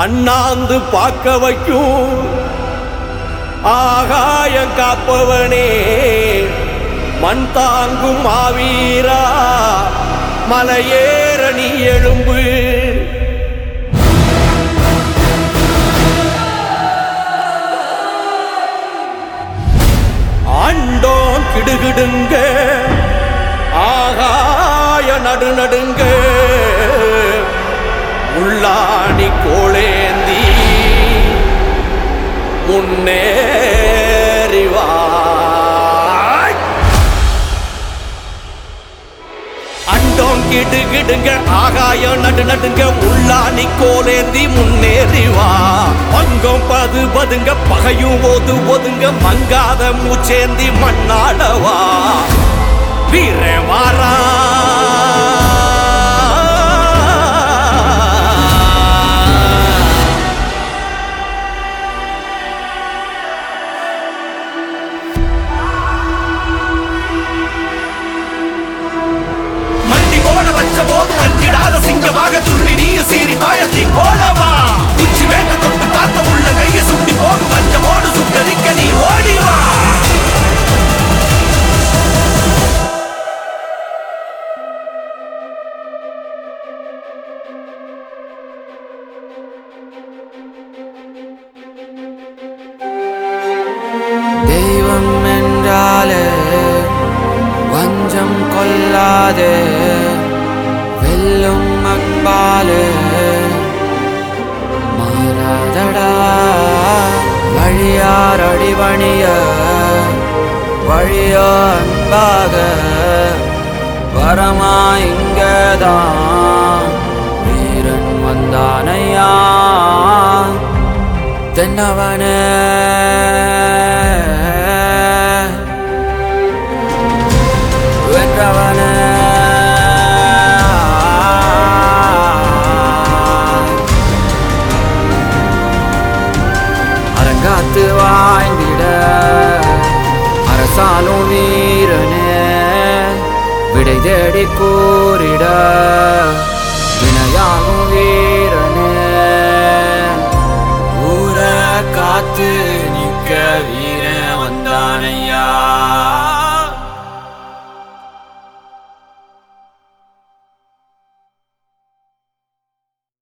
அண்ணாந்து பார்க்க வைக்கும் ஆகாயம் காப்பவனே மண் தாங்கும் மாவீரா மலையேற நீ எழும்பு ஆண்டோம் கிடுகிடுங்க ஆகாய நடுநடுங்க உள்ளாணி கோளேந்தி முன்னேறி வா அண்டோம் கிடு கிடுங்க ஆகாயம் நடு நடுங்க உள்ளாணி கோலேந்தி முன்னேறி வா பங்கம் பது பதுங்க பகையும் ஓது ஒதுங்க மங்காத மூச்சேந்தி மண்ணாடவா வீரன் வாரா மண்டி போட வச்ச போது அஞ்சிடாத சிங்கமாக துள்ளி நீ சீறி பாயத்தி போலவா உச்சி வேட்ட தொட்டு காத்த உள்ள கைய சுட்டி போகும் பஞ்சமோடு சுட்டரிக்க நீ ஓடிவா தெய்வம் என்றாலே வஞ்சம் கொள்ளாதே வெல்லும் அன்பாலே மாறாதடா வழியார் அடிபணிய வழியோ அன்பாக வரமா இங்கதான் வீரன் வந்தானையா தென்னவனே வென்றவனே அரங்காத்து வாய்ந்திட அரசாலும் வீரனே விடை தேடி கூறிட வினையாகும் வீர